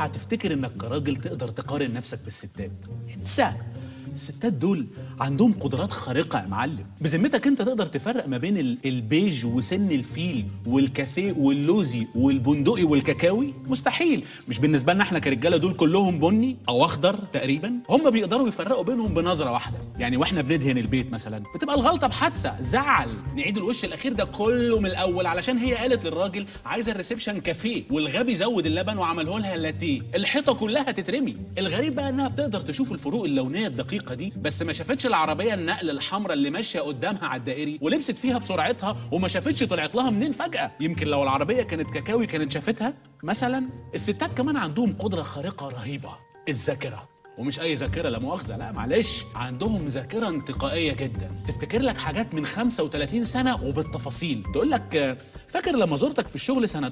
اوعى تفتكر انك كراجل تقدر تقارن نفسك بالستات انسى الستات دول عندهم قدرات خارقة يا معلم بذمتك انت تقدر تفرق ما بين ال- البيج وسن الفيل والكافيه واللوزي والبندقي والكاكاوي مستحيل مش بالنسبة لنا احنا كرجالة دول كلهم بني او اخضر تقريبا هم بيقدروا يفرقوا بينهم بنظرة واحدة يعني واحنا بندهن البيت مثلا بتبقى الغلطة بحادثة زعل نعيد الوش الاخير ده كله من الاول علشان هي قالت للراجل عايزة الريسبشن كافيه والغبي زود اللبن وعمله لها لاتيه الحيطة كلها تترمي الغريب بقى انها بتقدر تشوف الفروق اللونية الدقيقة دي بس ما شافتش العربية النقل الحمراء اللي ماشية قدامها على الدائري ولبست فيها بسرعتها وما شافتش طلعت لها منين فجأة يمكن لو العربية كانت كاكاوي كانت شافتها مثلا الستات كمان عندهم قدرة خارقة رهيبة الذاكرة ومش اي ذاكره لا مؤاخذه لا معلش عندهم ذاكره انتقائيه جدا تفتكر لك حاجات من 35 سنه وبالتفاصيل تقول لك آه، فاكر لما زرتك في الشغل سنه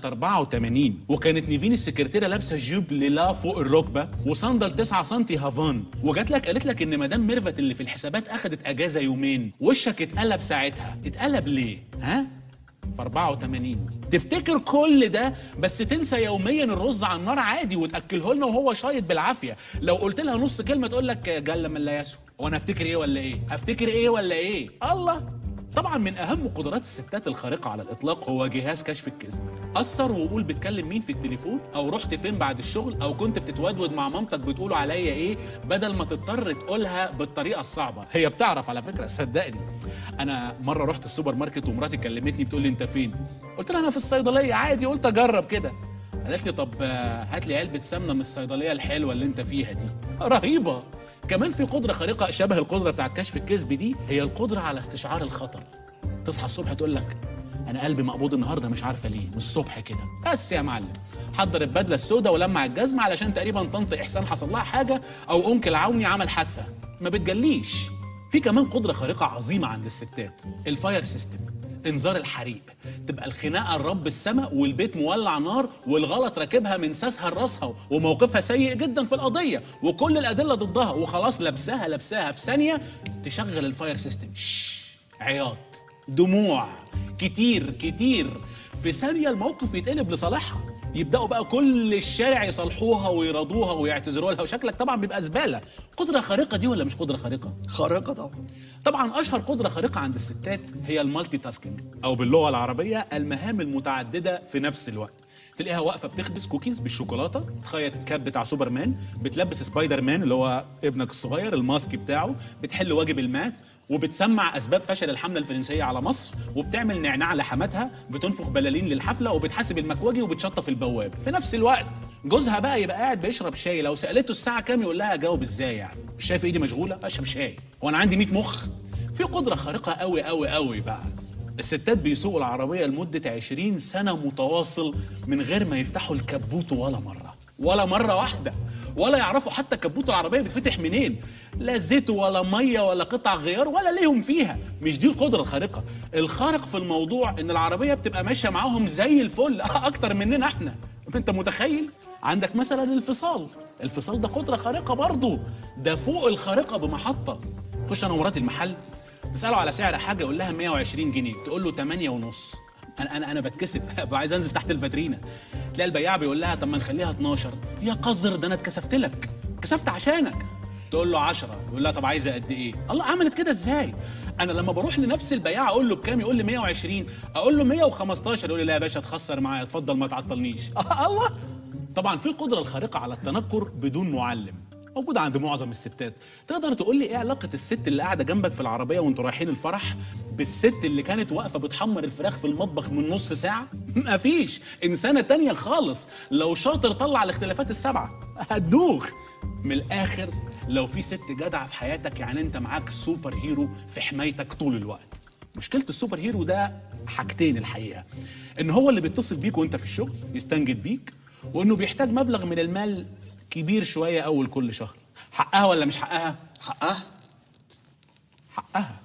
84 وكانت نيفين السكرتيره لابسه جيب ليلا فوق الركبه وصندل 9 سم هافان وجات لك قالت لك ان مدام ميرفت اللي في الحسابات اخذت اجازه يومين وشك اتقلب ساعتها اتقلب ليه ها في 84 تفتكر كل ده بس تنسى يوميا الرز على النار عادي وتاكله لنا وهو شايط بالعافيه لو قلت لها نص كلمه تقول لك جل من لا يسهو وانا افتكر ايه ولا ايه افتكر ايه ولا ايه الله طبعا من اهم قدرات الستات الخارقه على الاطلاق هو جهاز كشف الكذب اثر وقول بتكلم مين في التليفون او رحت فين بعد الشغل او كنت بتتودود مع مامتك بتقولوا عليا ايه بدل ما تضطر تقولها بالطريقه الصعبه هي بتعرف على فكره صدقني انا مره رحت السوبر ماركت ومراتي كلمتني بتقول لي انت فين قلت لها انا في الصيدليه عادي قلت اجرب كده قالت لي طب آه، هات لي علبه سمنه من الصيدليه الحلوه اللي انت فيها دي رهيبه كمان في قدره خارقه شبه القدره بتاعت كشف الكذب دي هي القدره على استشعار الخطر تصحى الصبح تقول لك انا قلبي مقبوض النهارده مش عارفه ليه من الصبح كده بس يا معلم حضر البدله السوداء ولمع الجزمه علشان تقريبا طنط احسان حصل لها حاجه او انكل عوني عمل حادثه ما بتجليش في كمان قدره خارقه عظيمه عند الستات الفاير سيستم انذار الحريق تبقى الخناقه الرب السماء والبيت مولع نار والغلط راكبها من ساسها لراسها وموقفها سيء جدا في القضيه وكل الادله ضدها وخلاص لابساها لابساها في ثانيه تشغل الفاير سيستم شش، عياط دموع كتير كتير في ثانيه الموقف يتقلب لصالحها يبداوا بقى كل الشارع يصالحوها ويرضوها ويعتذروا لها وشكلك طبعا بيبقى زباله قدره خارقه دي ولا مش قدره خارقه خارقه طبعا طبعا اشهر قدره خارقه عند الستات هي المالتي تاسكينج او باللغه العربيه المهام المتعدده في نفس الوقت تلاقيها واقفه بتخبز كوكيز بالشوكولاته تخيط الكاب بتاع سوبرمان بتلبس سبايدر مان اللي هو ابنك الصغير الماسك بتاعه بتحل واجب الماث وبتسمع اسباب فشل الحمله الفرنسيه على مصر وبتعمل نعناع لحماتها بتنفخ بلالين للحفله وبتحاسب المكواجي وبتشطف البواب في نفس الوقت جوزها بقى يبقى قاعد بيشرب شاي لو سالته الساعه كام يقول لها اجاوب ازاي يعني مش شايف ايدي مشغوله اشرب شاي وانا عندي 100 مخ في قدره خارقه قوي قوي قوي بقى الستات بيسوقوا العربية لمدة 20 سنة متواصل من غير ما يفتحوا الكبوت ولا مرة ولا مرة واحدة ولا يعرفوا حتى كبوت العربية بيتفتح منين لا زيت ولا مية ولا قطع غيار ولا ليهم فيها مش دي القدرة الخارقة الخارق في الموضوع ان العربية بتبقى ماشية معاهم زي الفل اكتر مننا احنا انت متخيل عندك مثلا الفصال الفصال ده قدرة خارقة برضه ده فوق الخارقة بمحطة خش انا ومراتي المحل تساله على سعر حاجه يقول لها 120 جنيه تقول له 8 ونص انا انا انا بتكسف ببقى عايز انزل تحت الفاترينا تلاقي البياع بيقول لها طب ما نخليها 12 يا قذر ده انا اتكسفت لك كسفت عشانك تقول له 10 يقول لها طب عايزه قد ايه الله عملت كده ازاي انا لما بروح لنفس البياع اقول له بكام يقول لي 120 اقول له 115 يقول لي لا يا باشا تخسر معايا اتفضل ما تعطلنيش الله طبعا في القدره الخارقه على التنكر بدون معلم موجودة عند معظم الستات تقدر تقول لي ايه علاقة الست اللي قاعدة جنبك في العربية وانتوا رايحين الفرح بالست اللي كانت واقفة بتحمر الفراخ في المطبخ من نص ساعة مفيش إنسانة تانية خالص لو شاطر طلع الاختلافات السبعة هتدوخ من الآخر لو في ست جدعة في حياتك يعني انت معاك سوبر هيرو في حمايتك طول الوقت مشكلة السوبر هيرو ده حاجتين الحقيقة ان هو اللي بيتصل بيك وانت في الشغل يستنجد بيك وانه بيحتاج مبلغ من المال كبير شوية أول كل شهر حقها ولا مش حقها؟ حقها حقها